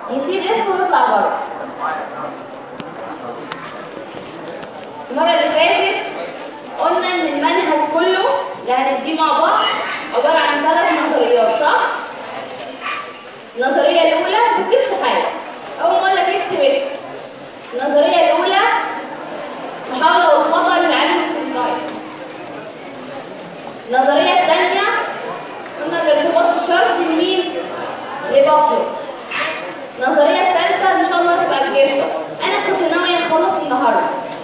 يسيب اسمه ويطلع بره المرة اللي فاتت قلنا ان المنهج كله اللي هنديه مع بعض عبارة عن ثلاث نظريات صح؟ النظرية الأولى بتكتب حاجة أول ما أقول لك اكتب اكتب النظرية الأولى محاولة والخطأ للعلم السيطري النظرية الثانية قلنا الارتباط الشرطي لمين؟ لبطل النظرية الثالثة إن شاء الله تبقى الجيشة أنا كنت ناوية أخلص النهاردة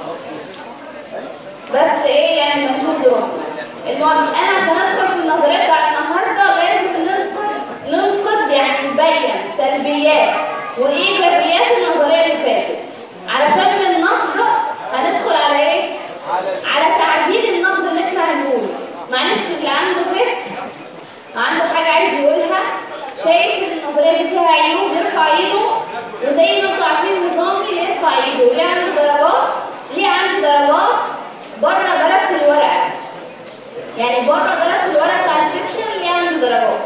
بس إيه يعني ما نشوف دروسنا المهم أنا عشان أدخل في النظرية بتاعت النهاردة لازم ننقد ننقد يعني نبين سلبيات وإيجابيات النظرية اللي فاتت علشان من النقد هندخل على إيه؟ على تعديل النقد اللي إحنا هنقوله معلش اللي عنده فهم عنده حاجة عايز يقولها شايف ان النظرية دي فيها عيوب يرفع ايده وزي ما انتوا عارفين نظامي يرفع ايده ليه عنده درجات ليه عنده درجات بره درجة الورقة يعني بره درجة الورقة بتاع السكشن ليه عنده درجات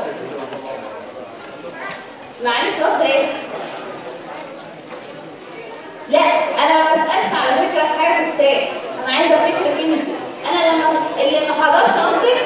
معلش واخدة ايه لا انا ما بسألش على فكرة في حاجة في الكتاب انا عايزة فكرة فين انا لما اللي ما حضرش قصدك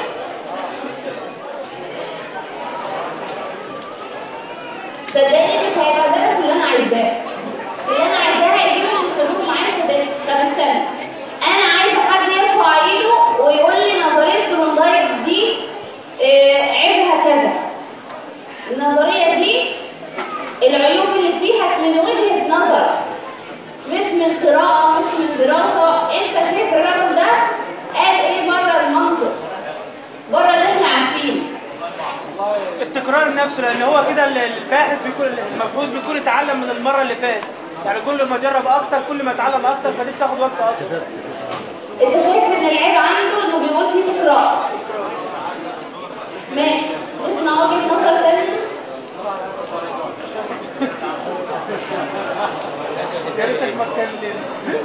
صدقني مش هيبقى درس اللي انا عايزاه اللي انا عايزاه هيجيبهم يكتبوه معايا صدقني طب استنى انا عايزه حد يرفع ايده ويقول لي نظريه تروندايت دي آه، عيبها كذا النظريه دي العيوب اللي فيها من وجهه نظر مش من قراءه مش من دراسه انت شايف الراجل ده قال ايه بره المنطق بره اللي احنا عارفينه التكرار نفسه لان هو كده الباحث بيكون المفروض بيكون اتعلم من المره اللي فاتت يعني كل ما جرب اكتر كل ما اتعلم اكتر فدي بتاخد وقت اكتر انت شايف ان العيب عنده انه بيقول فيه تكرار ماشي اسمع وجهة نظر تانية يا ريتك ما اتكلم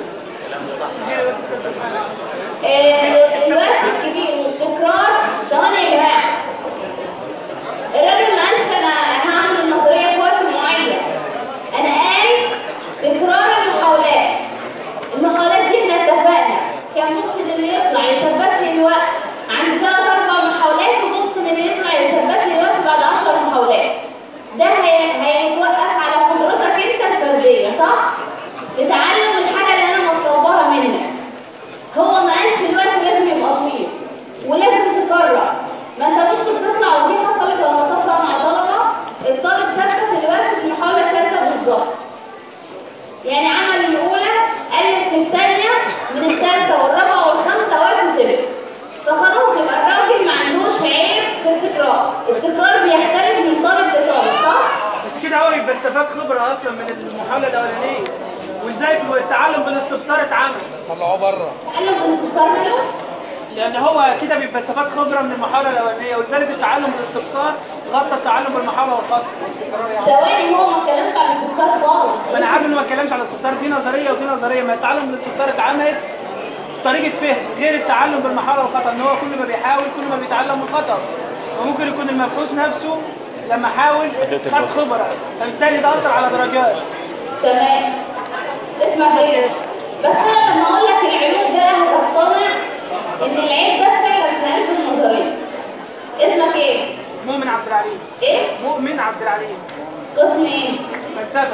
آه، الوقت الكبير والتكرار ثواني يا جماعة الراجل ما قالش انا هعمل النظرية في وقت معين انا قال تكرار المحاولات المحاولات دي احنا اتفقنا كان ممكن اللي يطلع يثبت لي الوقت عند ثلاث اربع محاولات وممكن اللي يطلع يثبت لي الوقت بعد 10 محاولات ده هي- هيتوقف على قدرتك انت الفردية صح؟ بتعلم الحاجة اللي انا مطلوباها منك هو ما قالش الوقت لازم يبقى طويل ولازم تكرر ما انت ممكن تطلع ودي حصلت لما تطلع مع طلبه الطالب ثبت الوقت في المحاوله الثالثه بالظبط يعني عمل الاولى قلت من الثانيه من الثالثه والرابعه والخامسه وقت ثبت فخلاص يبقى الراجل ما عندوش عيب في التكرار التكرار بيختلف من طالب لطالب صح؟ بس كده هو يبقى استفاد خبره اصلا من المحاوله الاولانيه وازاي التعلم بالاستبصار اتعمل طلعوه بره تعلم بالاستفسار منه لان هو كده بيبقى استفاد خبره من المحاوله الاولانيه ولذلك التعلم بالاستبصار غطى التعلم بالمحاوله والخطا ثواني هو ما اتكلمش عن الاستفسار خالص ما انا عارف ان ما اتكلمش على الاستبصار دي نظريه ودي نظريه ما التعلم بالاستبصار اتعملت طريقه فهم غير التعلم بالمحاوله والخطا ان هو كل ما بيحاول كل ما بيتعلم من الخطا وممكن يكون المبحوث نفسه لما حاول خد خبره فبالتالي ده اثر على درجات تمام اسمع ايه بس انا لما اقول لك العيوب ده هتقتنع ان العيب ده فعلا في قلب النظريه اسمك ايه مؤمن عبد العليم ايه مؤمن عبد العليم قسم ايه فلسفه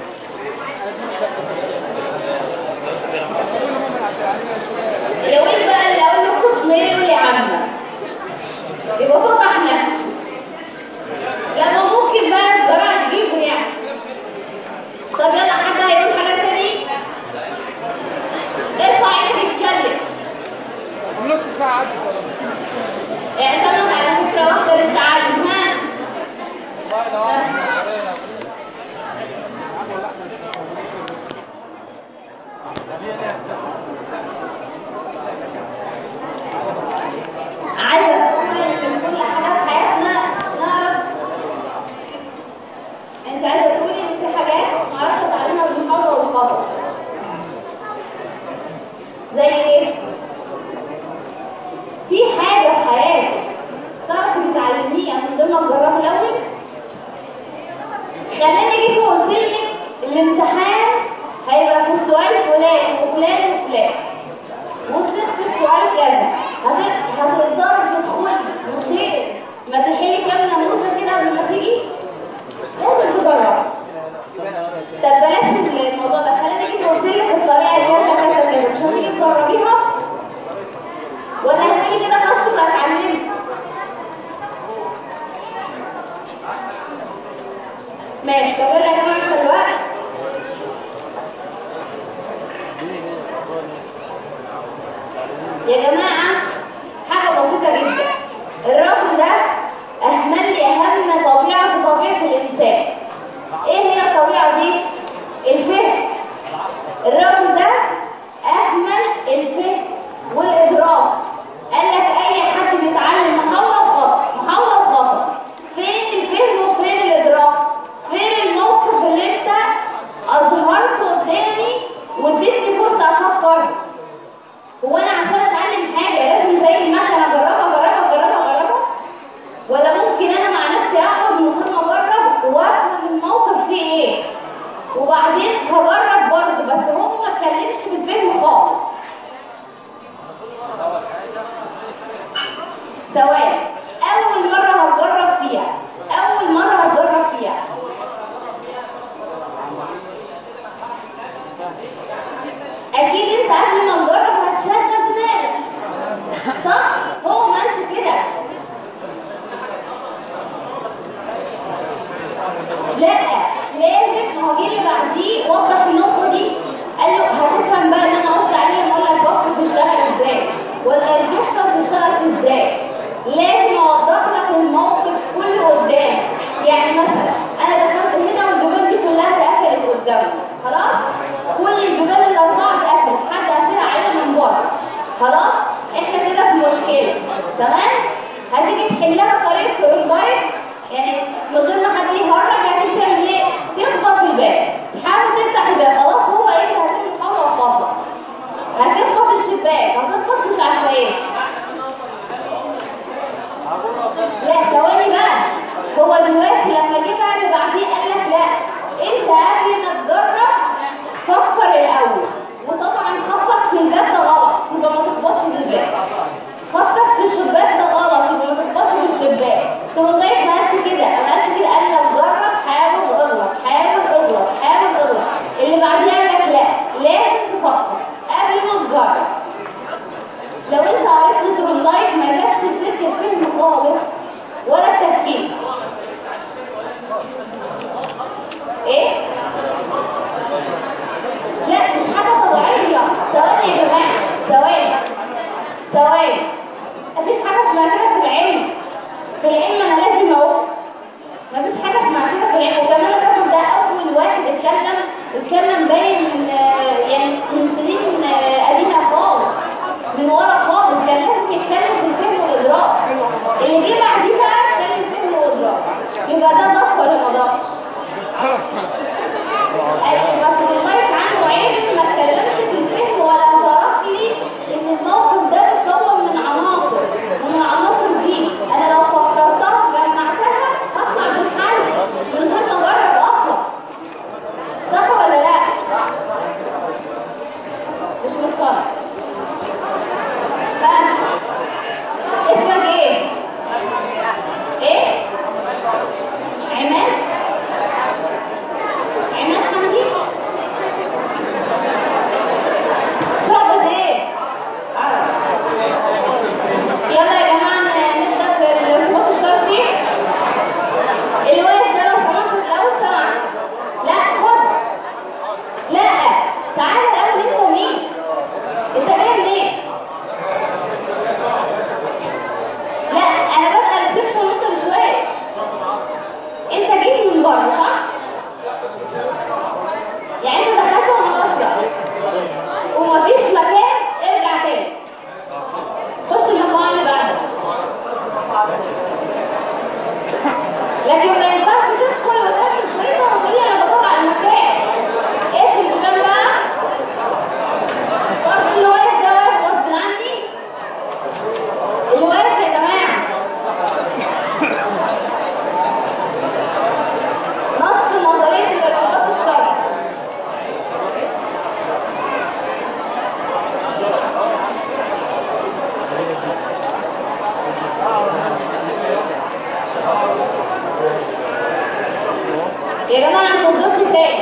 لو انت بقى اللي اقول له قسم ايه يقول لي عامه يبقى فقح نفسه لما ممكن بقى الزراعه تجيبه يعني طب يلا حد هيقول حاجه تاني ارفع ايدك اتكلم نص ساعة عدت اعتمد على فكرة واحدة للتعلم ها والله ده واحد عايزة أقول إن كل حاجة في حياتنا نعرف أنت عايزة تقولي إن في حاجات ما أعرفش أتعلمها بالمحاضرة والخطأ زي إيه؟ في حاجة في حياتك تعرفي تتعلميها من ضمن الجراب الأول؟ خليني اجي قلت لك الامتحان هيبقى في السؤال فلان وفلان وفلان وصلت السؤال كذا هت- هتقدر تدخل وخير ما تحلي كام نموذج كده قبل ما تيجي لازم تجرب طب بلاش الموضوع ده خلينا نيجي قلت لك الطريقه كذا كذا كذا مش هتيجي تجربيها ولا هتيجي كده خلاص تبقى اتعلمت ماشي طب يلا يا جماعه عشان الوقت يا جماعه حاجه بسيطه جدا الرقم ده اهمل لي اهم طبيعه في طبيعه الانسان ايه هي الطبيعه دي الفهم الرقم ده اهمل الفهم والادراك قال لك اي حد بيتعلم محاوله وخطا محاوله وخطا فين الفهم وفين الادراك فين الموقف اللي انت اظهرته قدامي واديتني فرصه افكر هو انا عشان اتعلم حاجه لازم زي المكنه اجربها اجربها اجربها اجربها ولا ممكن انا مع نفسي اقعد من غير ما اجرب وافهم الموقف فيه ايه وبعدين هجرب برضه بس هو ما اتكلمش بالفهم خالص ثواني اول مره هتجرب فيها اول مره هتجرب فيها اكيد انت قبل ما تجرب هتشغل دماغك صح هو ماشي كده لا لازم هو جه اللي بعديه وضح النقطه دي قال له هتفهم بقى اللي انا قلت عليه لما اقول لك بكر بيشتغل ازاي ولا الدكتور بيشتغل ازاي لازم اوضح لك الموقف كله قدام يعني مثلا انا دخلت هنا والجبال دي كلها اتقفلت قدامي خلاص كل الجبال الاربعه اتقفلت حد قافلها عليها من بره خلاص احنا كده في مشكله تمام هتيجي تحلها بطريقه اللايف يعني من غير ما حد يهرج هتيجي تعمل ايه تخبط في الباب تحاول تفتح الباب خلاص هو ايه هتعمل محاوله وخبط هتخبط الشباك هتخبط مش عارفه ايه لا ثواني بقى هو دلوقتي لما جه بقى اللي بعديه قال لك لا انت قبل ما تجرب فكر الاول وطبعا خطك في الباب ده غلط يبقى ما تخبطش في الباب خطك في الشباك ده غلط يبقى ما تخبطش في الشباك تقول له طيب ما قالش كده ما قالش كده قال لك جرب حاول اغلط حاول اغلط حاول اغلط اللي بعديه قال لك لا لازم تفكر قبل ما تجرب لو انت قريت نصر اللايف ما جابش الست الفهم خالص ولا التفكير ايه لا مش حاجه طبيعيه ثواني يا جماعه ثواني ثواني مفيش حاجه اسمها كده في العلم في العلم انا لازم اقول مفيش حاجه اسمها كده في العلم وكمان الرجل ده اول واحد اتكلم اتكلم باين من آه، يعني من سنين آه، قديمه خالص من ورا خالص كان لازم يتكلم في الفهم والادراك اللي جه بعديه بقى اتكلم فهم وادراك يبقى ده ضغط ولا ما ضغط بس اللايف عنده عيب ما اتكلمش في الفهم ولا شرح لي ان الموقف ده متكون من عناصر ومن العناصر دي انا لو فكرتها جمعتها هطلع بالحل من غير ما اجرب اصلا صح ولا لا يا جماعة انتوا ضفتوا كام؟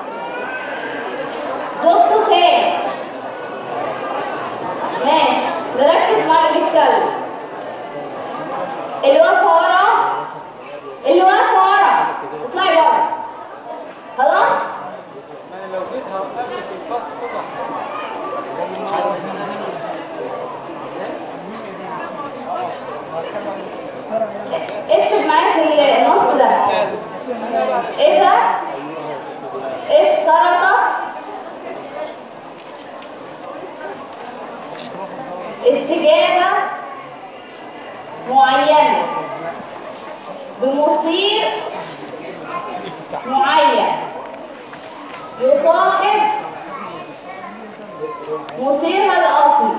ضفتوا كام؟ ماشي نركز مع اللي بيتكلم اللي واقف ورا اللي واقف ورا اطلعي بره خلاص؟ انا لو جيت هوقفك في الفصل صبح اكتب معاك النص ده ايه ده؟ ايه السرطة؟ استجابة معينة بمثير معين يصاحب مثيرها الأصلي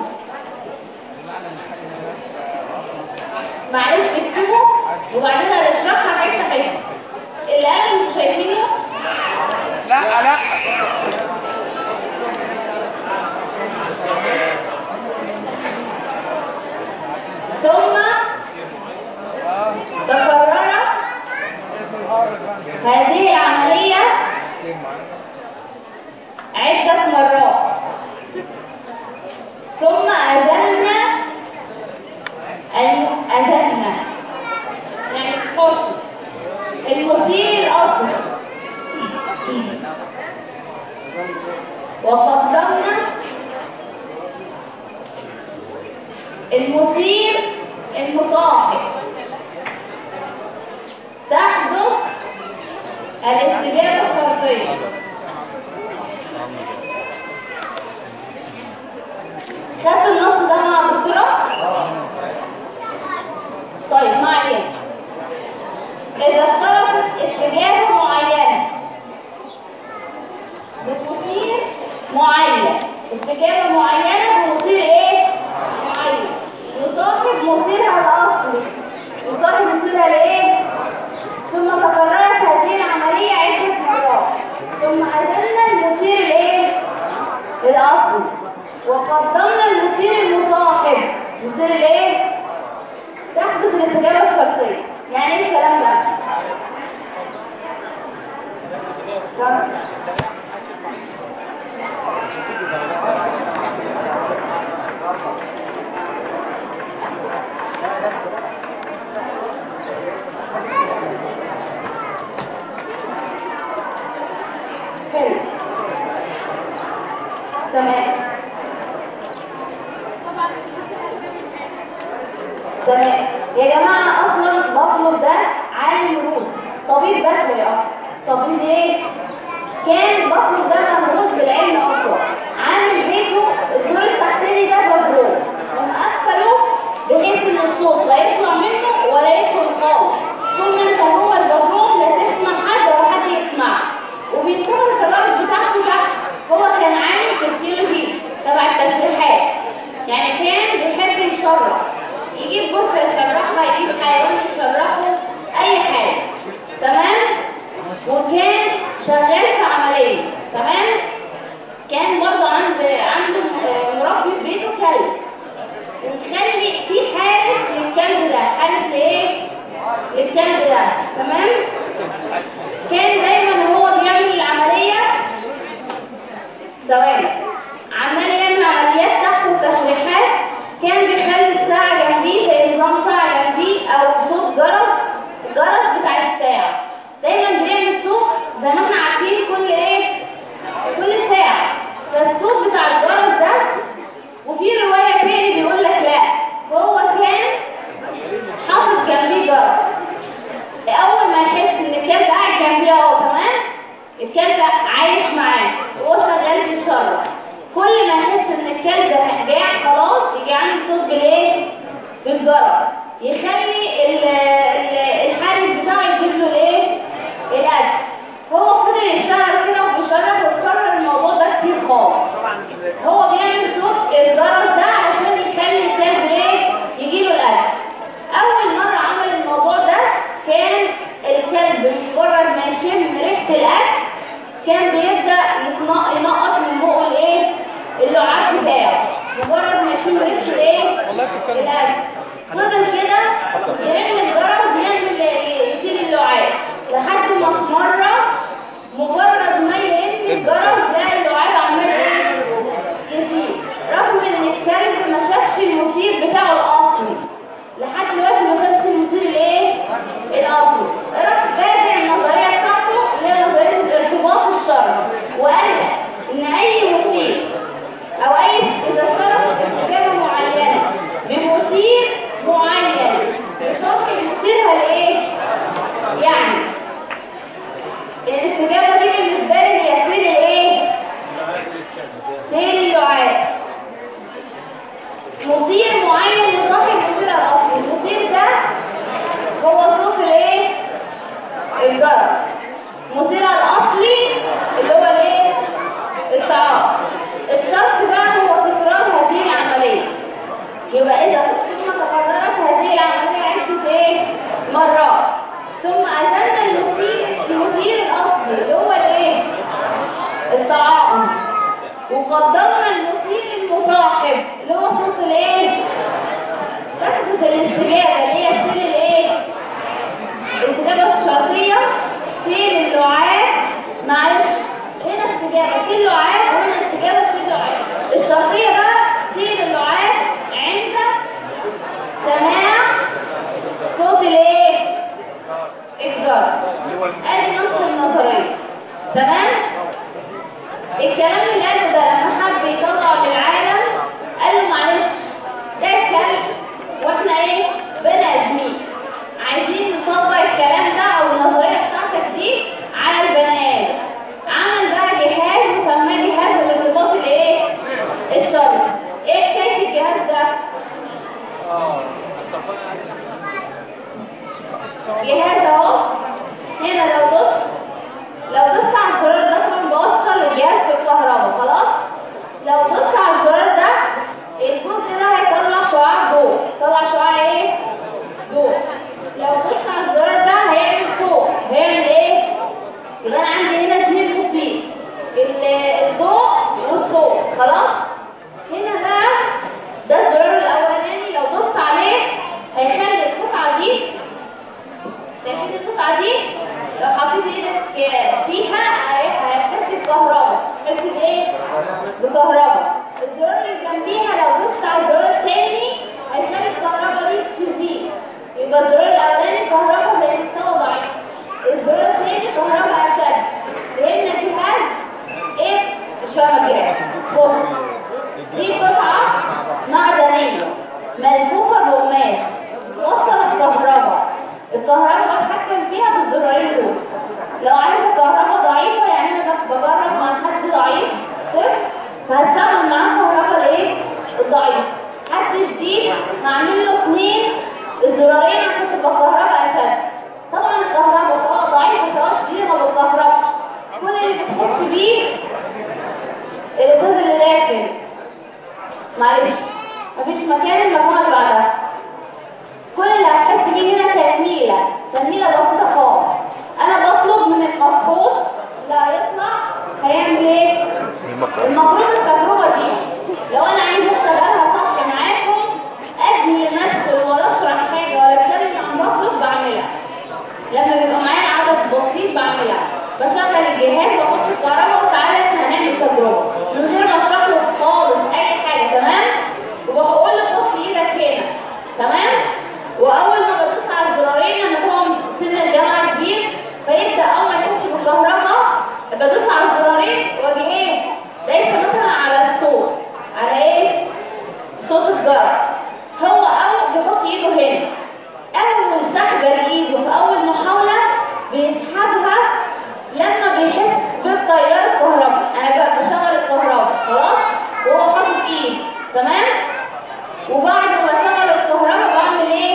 معلش اكتبه وبعدين هنشرحها حته حته اللي قال انتوا شايفينه لا لا ثم تكررت هذه العملية عدة مرات ثم أزلنا الم- أزلنا يعني قصد المثير الأصلي وقدمنا المثير المصاحب تحدث الاستجابة الشرطية خدت النص ده مع الدكتورة؟ طيب ما علينا إذا اشترطت استجابة معينة بمثير معين استجابة معينة بمثير ايه؟ معين يصاحب مثيرها الأصلي يصاحب مثيرها الايه؟ ثم تكررت هذه العملية عدة مرات ثم أزلنا المثير الايه؟ الأصلي وقدمنا المثير المصاحب مثير الايه؟ تحدث الاستجابة الشرطية يعني ايه الكلام ده؟ طب. حلو تمام تمام يا جماعة أصلا بطلب ده عالم روس طبيب بشري أصلا طبيب إيه؟ كان بطلب ده مهروس بالعلم أصلا عامل بيته الدور التحتاني ده مبروك ومقفله بحيث إن الصوت لا يطلع منه ولا يدخل خالص طول ما أنت هو البدروم لا تسمع حد ولا حد يسمع وبيستخدم التجارب بتاعته ده هو كان عامل في الثيولوجي تبع التشريحات يعني كان بيحب يشرح يجيب جثة يشرحها يجيب حيوان يشرحه أي حاجة تمام وكان شغال في عملية تمام كان برضه عند عنده م- مربي في بيته كلب ومخلي في حارس للكلب ده حارس ايه للكلب ده تمام كان دايما هو بيعمل العملية ثواني عمال يعمل عمليات تحت التشريحات كان بيخلي الساعة جنبيه زي نظام ساعة جنبيه أو صوت جرس الجرس بتاع الساعة دايما بيعمل صوت زي ما احنا عارفين كل ايه كل ساعة فالصوت بتاع الجرس ده وفي رواية تاني بيقول لك لا هو كان حاطط جنبيه جرس اول ما يحس ان الكلب قاعد جنبيه اهو تمام الكلب عايش معاه وهو شغال بيشرب كل ما يحس ان الكلب جاع خلاص يجي عامل صوت بالايه بالجرس يخلي ال- ال- الحارس بتاعه يجيب له الايه الاكل هو فضل يشتغل كده وبيشرب ويكرر الموضوع ده كتير خالص هو بيعمل صوت الجرس ده عشان يخلي الكلب ايه يجيله الاكل اول مره عمل الموضوع ده كان الكلب مجرد ما يشم ريحه الاكل كان بيبدا يتنق- ينقط من بقه الايه اللعاب بتاعه مجرد ما يشم ريحه الايه والله بتتكلم. الاكل فضل كده يرن الجرس يعمل يسيب اللعاب لحد ما في مره مثير معين لصاحب المثير الاصلي المثير ده هو صوت الايه الجرس المثير الاصلي اللي هو الايه التعارض الشرط بقى هو تكرار هذه العمليه يبقى اذا ثم تكررت هذه العمليه عدة ايه مرات ثم اتينا المثير المثير الاصلي اللي هو الايه التعاطي وقدمنا المثير المصاحب اللي هو صوت الايه تحدث الاستجابه اللي هي سيل الايه الاستجابه الشرطيه سيل اللعاب معلش هنا استجابه في اللعاب وهنا استجابه في اللعاب الشرطيه بقى سيل اللعاب عند سماع صوت الايه الجرس ادي نص النظريه تمام الكلام اللي قاله ده لما حب يطلع للعالم قال له معلش ده كلب واحنا ايه بني ادمين عايزين نطبق الكلام ده او النظريه بتاعتك دي على البني ادم عمل بقى جهاز مسماه جهاز الارتباط الايه الشرطي ايه حكايه الجهاز ده جهاز اهو هنا لو دوست لو دوست على الزرار ده طبعا بوصل الجهاز بالكهرباء خلاص لو دوست على الزرار ده الجزء ده هيطلع شعاع ضوء يطلع شعاع ايه ضوء لو دوست على الزرار ده هيعمل صوت هيعمل ايه يبقى انا عندي هنا اثنين مثير الضوء والصوت خلاص هنا بقى ده الزرار الاولاني لو دوست عليه هيخلي القطعه دي شايفين القطعه دي لو حطيت ايدك فيها هتكتب كهرباء تكتب ايه بكهرباء الزرار اللي جنبيها لو دوست على الزرار الثاني هيخلي الكهرباء دي تزيد يبقى الزرار الاولاني كهرباء زي مستوى ضعيف الزرار الثاني كهرباء اشد فهمنا الجهاز ايه مش فاهمه الجهاز بص دي قطعه معدنيه ملفوفه بقماش وصلت كهرباء الكهرباء بتحكم فيها بالزرارين دول لو عايزه كهرباء ضعيفه يعني انا بجرب مع حد ضعيف صفر فهستعمل معاه كهرباء الايه الضعيف حد شديد هعمل له اثنين الزرارين عشان تبقى كهرباء اشد طبعا الكهرباء سواء ضعيفه سواء شديده ما بالكهرباء كل اللي بتحس بيه الازاز اللي داخل معلش مفيش مكان المجموعه اللي بعدها كل اللي هتحس بيه هنا تنميلة تنميلة بسيطة خالص أنا بطلب من المفروض اللي هيطلع هيعمل إيه؟ المفروض التجربة دي لو أنا عايز أشتغلها صح معاكم قبل ما أدخل ولا أشرح حاجة ولا أتكلم عن بطلب بعملها لما بيبقى معايا عدد بسيط بعملها بشغل الجهاز وأحط الكهرباء وتعالى إحنا هنعمل تجربة من غير ما أشرح له خالص أي حاجة تمام؟ وبقول له حط إيدك هنا تمام؟ واول ما بدوس على الزرارين انا طبعا سن الجامعه كبير فيبدا اول ما يخش بالكهرباء بدوس على الزرارين واجي ايه دايسه مثلا على الصوت على ايه صوت الجرس هو اول بيحط ايده هنا اول سحبه لايده في اول محاوله بيسحبها لما بيحس بالتيار الكهرباء انا بقى بشغل الكهرباء خلاص وهو حاطط ايد تمام وبعد ما اشغل الكهرباء بعمل ايه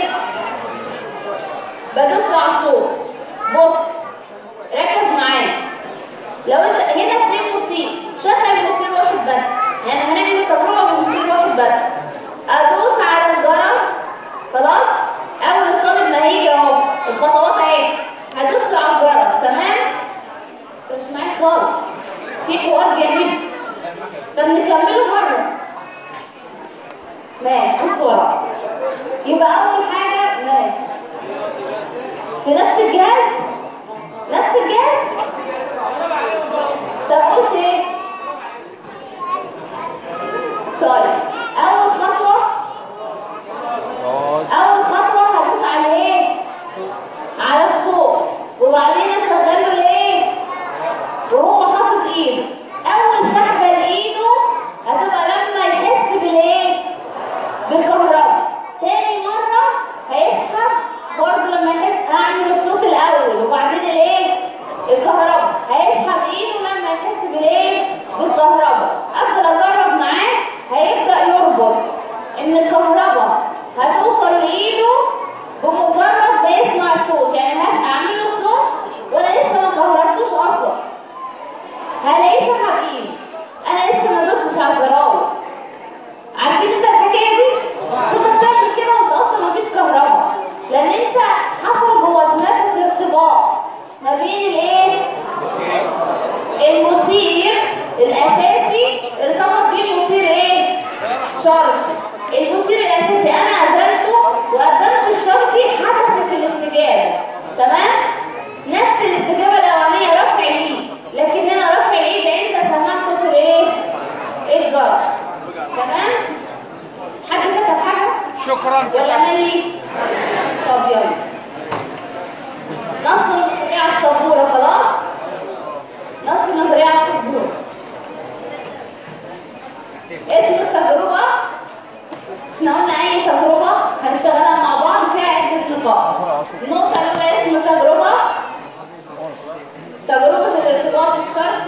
بدوس على الصوت بص ركز معايا لو انت هنا اثنين مثير شغل مثير واحد بس يعني هنعمل تجربه بمثير واحد بس ادوس على الجرس خلاص اول الطالب ما هيجي اهو الخطوات اهي هدوس على الجرس تمام مش معاك خالص في حوار جميل طب نكمله مره ماشي بص ورا يبقى اول حاجه ماشي في نفس الجهاز نفس الجهاز طب قلت ايه طيب اول خطوه اول خطوه هدوس على ايه على الصوت وبعدين اشغله لايه وهو حاطط ايده اول سحبه لايده هتبقى لما يحس بالايه بالكهرباء تاني مرة هيسحب برضه لما يحس هعمل الصوت الأول وبعدين الايه الكهرباء هيسحب ايده لما يحس بالايه بالكهرباء افضل اجرب معاه هيبدأ يربط ان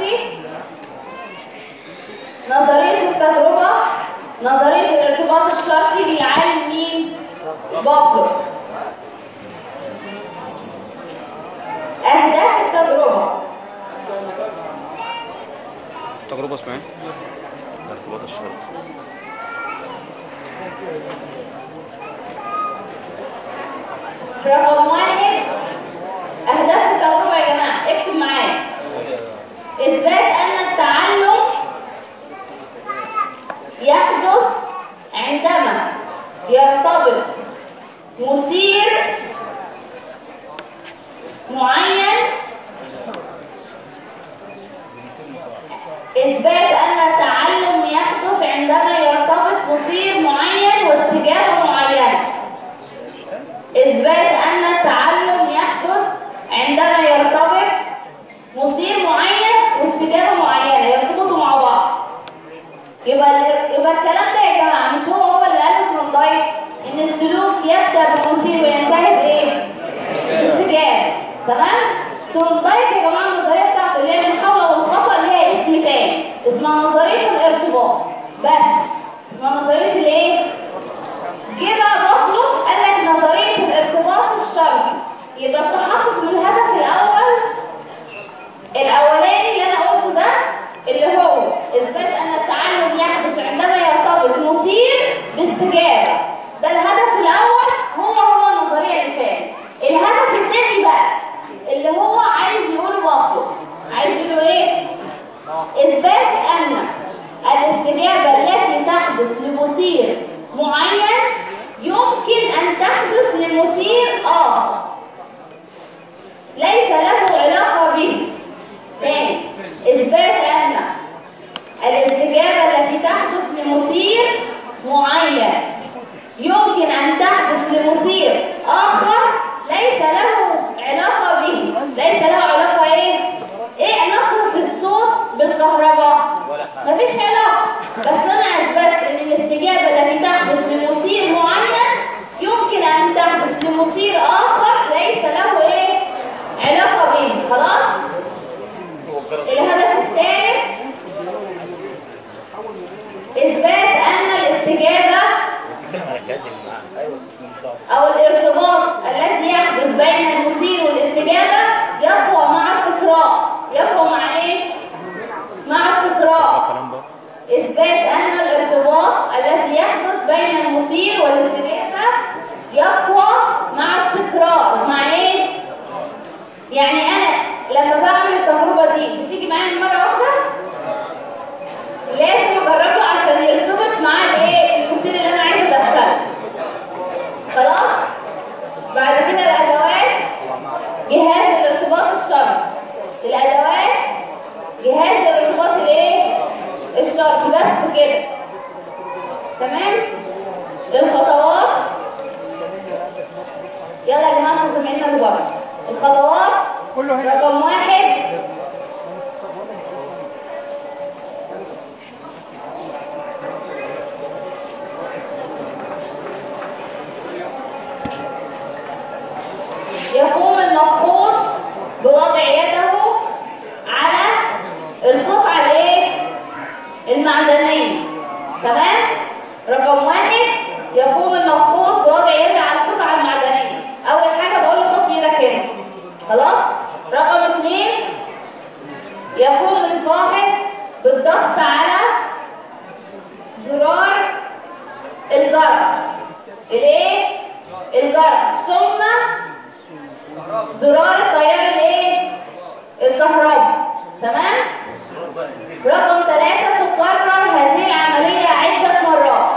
الشرطي نظرية التجربة نظرية الارتباط الشرطي للعالم مين؟ بابلو أهداف التجربة تجربة اسمها ايه؟ ارتباط الشرط رقم واحد أهداف التجربة يا جماعة اكتب معايا إثبات أن التعلم يحدث عندما يرتبط مثير معين إثبات أن التعلم يحدث عندما يرتبط مثير معين واستجابة معينة إثبات أن التعلم يحدث عندما يرتبط مثير معين واستجابة معينة يرتبطوا مع بعض يبقى يبقى الكلام ده يا جماعة مش هو هو اللي قاله تروندايك إن السلوك يبدأ بمثير وينتهي بإيه؟ باستجابة تمام؟ تروندايك يا جماعة النظرية بتاعته اللي هي المحاولة والخطأ اللي هي اسم تاني اسمها نظرية الارتباط بس اسمها نظرية الايه؟ جه بقى بطلب قال لك نظرية الارتباط الشرطي يبقى التحقق من الهدف الأول الأولاني اللي أنا قلته ده اللي هو إثبات أن التعلم يحدث عندما يرتبط مثير باستجابة ده الهدف الأول هو هو النظرية اللي فاتت الهدف الثاني بقى اللي هو عايز يقول بطلب عايز يقول ايه؟ إثبات أن الاستجابة التي تحدث لمثير معين يمكن أن تحدث لمثير آخر ليس له علاقة به ثاني إثبات أن الاستجابة التي تحدث لمثير معين يمكن أن تحدث لمثير آخر ليس له علاقة به ليس له علاقة إيه؟ إيه علاقة الصوت بالكهرباء؟ مفيش علاقة بس أنا أثبت أن الاستجابة التي تحدث لمثير معين يمكن أن تحدث لمثير آخر ليس له إيه؟ علاقة به خلاص؟ الهدف الثالث إثبات أن الاستجابة أو الارتباط الذي يحدث بين المثير والاستجابة يقوى مع التكرار يقوى مع إيه؟ مع التكرار الكلام ده إثبات أن الارتباط الذي يحدث بين المثير والاستجابة يقوى مع التكرار مع إيه؟ يعني أنا لما بعمل التجربة دي بتيجي معايا مرة واحدة لازم أجربه عشان يرتبط مع الإيه؟ المثير اللي أنا عايزة أدخله خلاص؟ بعد كده الأدوات جهاز الارتباط الشرطي الأدوات جهاز الارتباط الايه الشرطي بس كده تمام الخطوات يلا يا جماعه انتوا زمايلنا اللي بره الخطوات كله هنا رقم واحد يقوم المفقود بوضع يده على القطعة الايه المعدنية تمام رقم واحد يقوم المفقود بوضع يده على القطعة المعدنية اول حاجة بقول له حط ايدك هنا خلاص رقم اثنين يقوم الفاحص بالضغط على زرار الجرس الايه الجرس ثم زرار التيار الايه الكهرباء تمام رقم ثلاثة تكرر هذه العملية عدة مرات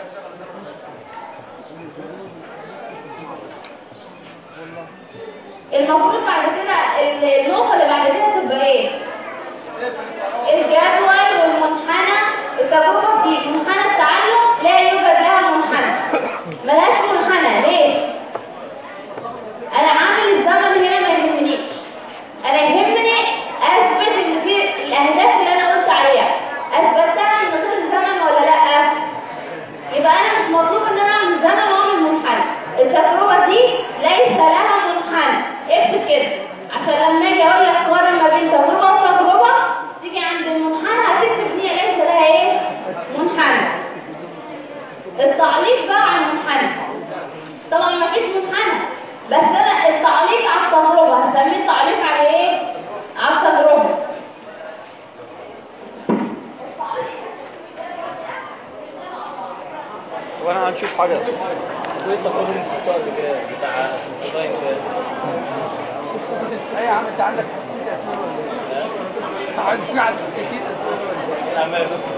المفروض بعد كده النقطة اللي بعد كده تبقى ايه الجدول والمنحنى التجربة دي منحنى التعلم لا يوجد لها منحنى ملهاش منحنى ليه انا عامل الزمن هنا ما يهمنيش انا يهمني اثبت ان في الاهداف اللي انا قلت عليها اثبتها من غير الزمن ولا لا يبقى انا مش مطلوب ان انا اعمل زمن واعمل منحنى التجربه دي ليس لها منحنى اكتب كده نشوف حاجة وايه التقرير اللي شفتوه قبل كده بتاع الصدايق ده ايه يا عم انت عندك حساسية اسنان ولا ايه؟ عايزين على حساسية اسنان ولا ايه؟ عمال بس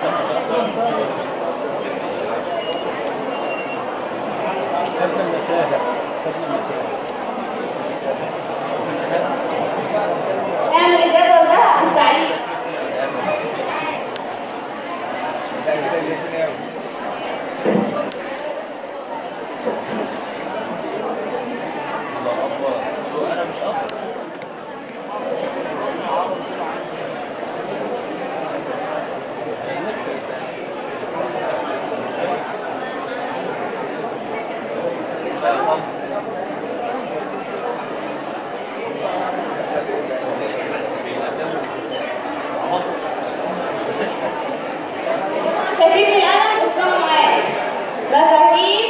خدنا المساحة خدنا المساحة اعمل الجدول ده في التعليق لا كده اللي هنا الله اكبر انا مش اكبر شايفين القلم اسمعوا معايا مفاهيم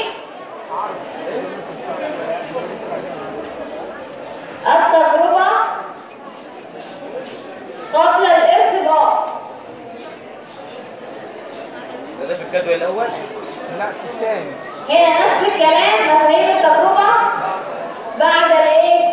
التجربة قبل الارتباط ده ده في الجدول الاول لا في الثاني هنا نفس الكلام مفاهيم التجربة بعد الايه؟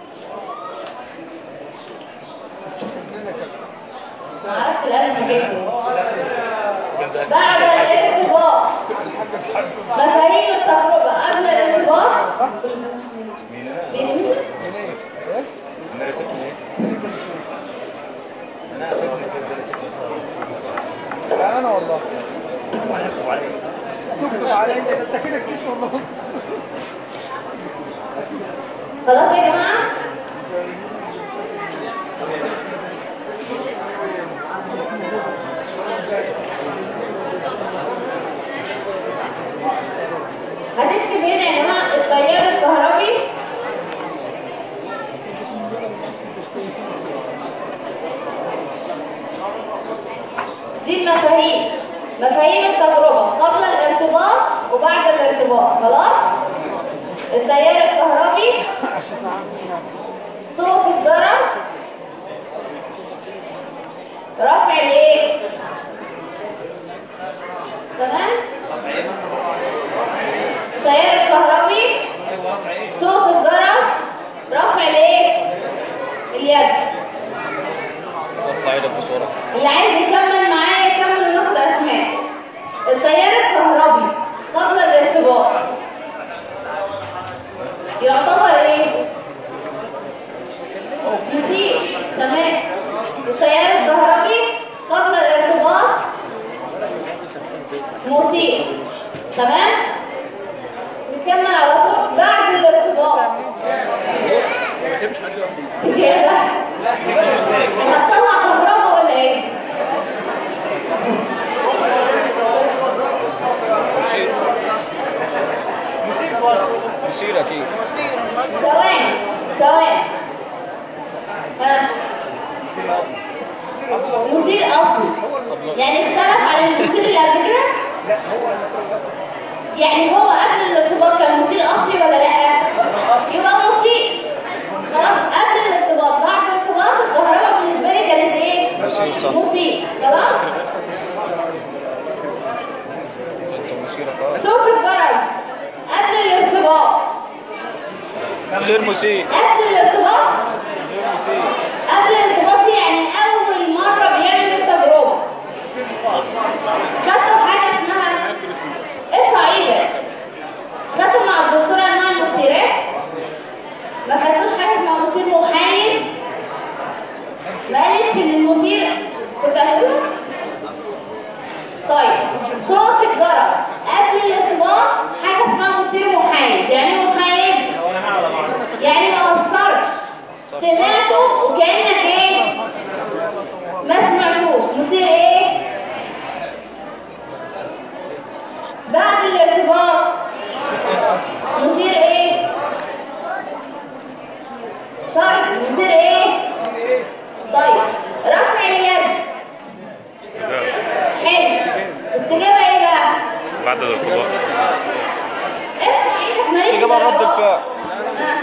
عرفت القلم جدا بعد الارتباط مفاهيم التجربة قبل الارتباط بين- من ايه؟ ايه؟ انا رسمت ايه انا عرفت كده لا انا والله وانا هكتب عليك تكتب عليا انت كده كتير والله خلاص يا جماعة هتكتب هنا يا جماعة التيار الكهربي دي المفاهيم مفاهيم التجربة قبل الارتباط وبعد الارتباط خلاص التيار الكهربي صوت الجرس رفع الايه تمام التيار الكهربي صوت الجرس رفع الايه اليد ارفع ايدك بصورة اللي عايز يكمل معايا يكمل ناخد اسماء التيار الكهربي قبل الارتباط يعتبر ايه مثير تمام التيار الكهربي قبل الارتباط مثير تمام نكمل على طول بعد الارتباط كده هتطلع كهرباء ولا ايه مثير اكيد ثواني ثواني ها مثير اصلي يعني اختلف عن المثير اللي قبل كده يعني هو قبل الارتباط كان مثير اصلي ولا لا يبقى مثير خلاص قبل الارتباط بعد الارتباط الكهرباء بالنسبه لي كانت ايه مثير صح. مثير خلاص انت مثيرك اه صوت الجرس قبل الارتباط غير مثير قبل الارتباط غير مثير قبل الارتباط دي يعني اول مره بيعمل التجربه خدتوا حاجه اسمها اسمع ايه خدتوا مع الدكتوره انواع المثيرات ما خدتوش حاجه اسمها مثير محايد ما قالتش ان المثير كنت هتقول طيب صوت الجرس قبل الارتباط حاجه اسمها مثير محايد يعني ايه محايد يعني ما اثرش سمعته وكانك ايه ما سمعتوش مثير ايه بعد الارتباط مثير ايه صارت مثير ايه طيب رفع اليد حلو استجابه ايه بقى بعد الارتباط افتح ايدك ماليش إجابة رد درجات. الفعل. آه.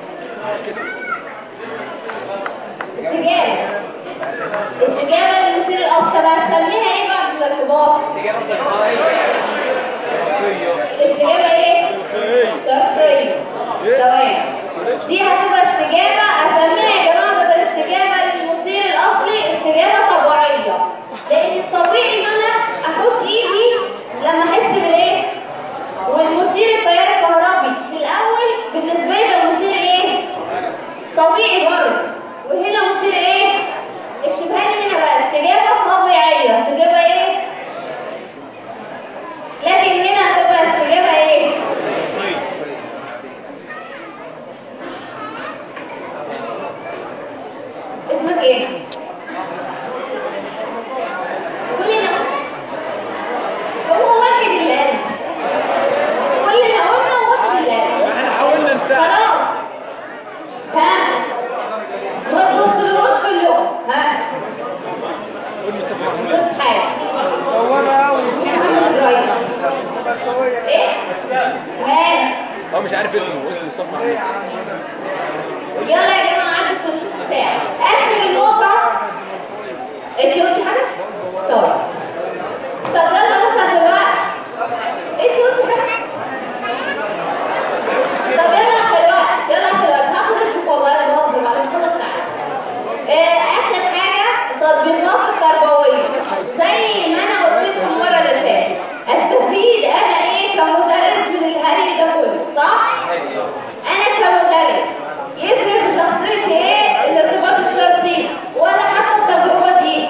استجابة استجابة للمثير الأصل طب هنسميها ايه بعد الارتباط؟ استجابة ايه؟ شرطية تمام دي هتبقى استجابة اسميها يا جماعة بدل استجابة للمثير الاصلي استجابة طبيعية لان الطبيعي ان انا احط ايدي لما احس بالايه؟ والمثير التيار الكهربي في الاول بالنسبة لي مثير ايه؟ طبيعي برضه وهنا مثير ايه؟ اكتبها لي هنا بقى استجابة طبيعية استجابة ايه؟ لكن هنا هتبقى استجابة ايه؟ اسمك ايه؟ كلنا هو واحد اللي قال كلنا قلنا واحد اللي قال احنا حاولنا نساعد خلاص ها بص الوصف اللغة ها بص حاجة هو بقى قوي رايح ايه؟ ها هو مش عارف اسمه اسمه مصطفى محمود يلا يا جماعة عدد النص ساعة آخر النقطة انت قلتي حاجة؟ طيب طب يلا مثلا دلوقتي انت قلتي حاجة؟ طب يلا دلوقتي يلا دلوقتي هاخد الشوك والله انا بهزر معلش خلاص تعالى آه، آخر حاجة تطبيقات التربوية زي ما أنا قلت لكم المرة اللي فاتت أستفيد أنا إيه كمدرس من الهري ده كله صح؟ أنا كمدرس يفرق في شخصيتي إيه الارتباط الشرطي ولا حتى التجربة دي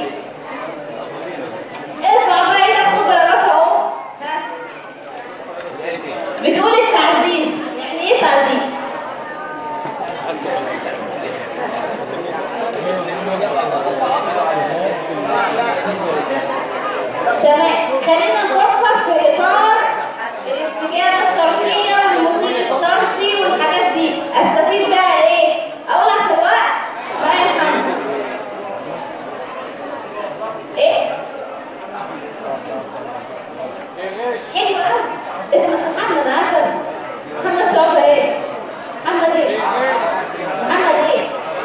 ارفع بقى إيدك خد درجات أهو ها بتقول التعزيز يعني إيه تعزيز؟ تمام خلينا نفكر في اطار الاستجابه الشرطيه والمثير الشرطي والحاجات دي استفيد بقى ايه اول احتواء بقى الحمد ايه حلو قوي اسمك محمد عارفه محمد شرطه ايه محمد ايه محمد ايه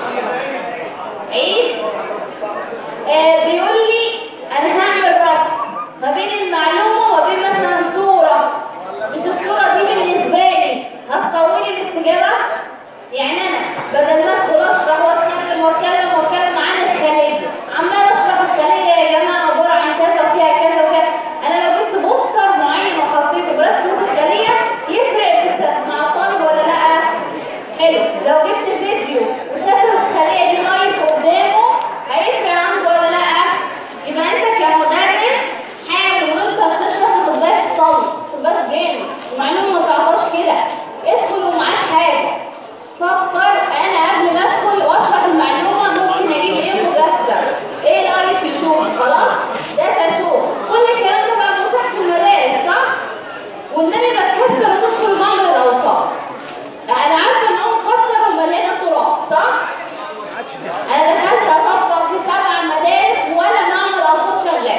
عيد آه بيقول لي انا هعمل ربط ما بين المعلومة وبين مثلا صورة مش الصورة دي بالنسبة لي هتطولي الاستجابة يعني انا بدل ما ادخل اشرح واتكلم واتكلم واتكلم عن الخلية عمال اشرح الخلية يا جماعة عبارة عن كذا وفيها كذا وكذا انا لو جبت بوستر معين وحطيته برسمة الخلية يفرق في الت- مع الطالب ولا لا حلو لو جبت فيديو وشاف الخلية دي لايف قدامه هيفرق عنده ولا لا يبقى انت كمدرس حاول وانت بتشرح ما تبقاش صلب ما تبقاش جامد المعلومه ما تعطاش كده ادخل ومعاك حاجه فكر انا قبل ما ادخل واشرح المعلومه ممكن اجيب ايه مجسم ايه لايف يشوف خلاص ده تشوف كل الكلام ده بقى متاح في المدارس صح والنبي بتكسر وتدخل معمل الاوقاف انا عارفه ان ام خسر ومليانه تراب صح انا دخلت اطبق في سبع مدارس ولا معمل اوقاف شغال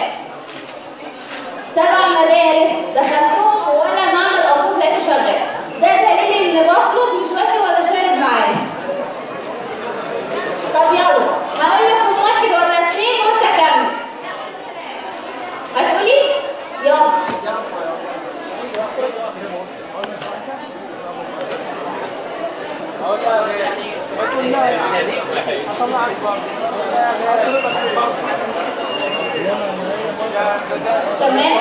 سبع مدارس دخلتهم ولا معمل اوقاف لقيته شغال ده دليل ان بطلب مش واكل ولا شارب معايا طب يلا هقول لكم واحد ولا اثنين وانت كمل هتقولي يلا تمام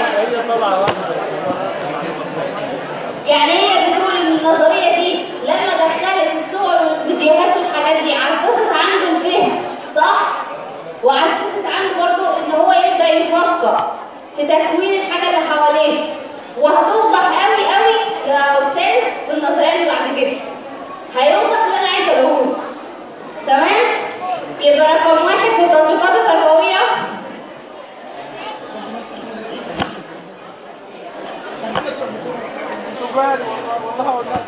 يعني هي بتقول ان النظريه دي لما دخلت الصور والفيديوهات والحاجات دي عززت عنده الفهم صح وعززت عنده برضه ان هو يبدا يفكر في تكوين الحاجه اللي حواليه وهتوضح قوي قوي يا استاذ في النظريه اللي بعد كده هيوضح اللي انا عايزه اقوله تمام يبقى رقم واحد في التطبيقات التربويه سؤال والله والله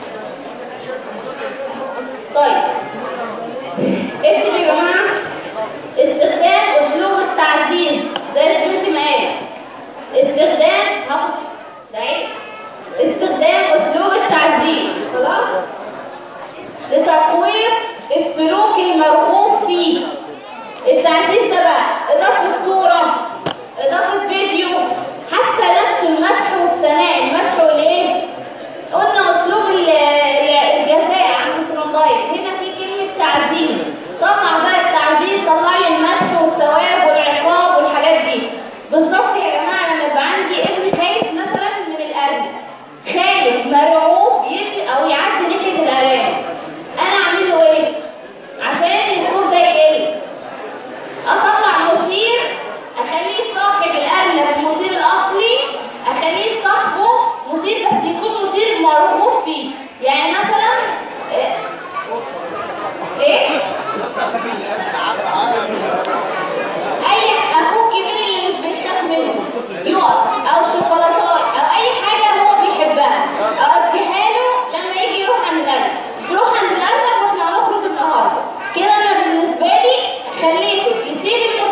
طيب اكتب يا جماعه استخدام اسلوب التعزيز زي البنت ما قالت استخدام هاخد ده عيب استخدام اسلوب التعزيز خلاص لتقويض السلوك المرغوب فيه التعزيز ده بقى اضافه صوره اضافه فيديو حتى نفس المسح والثناء المسح والايه تبتدي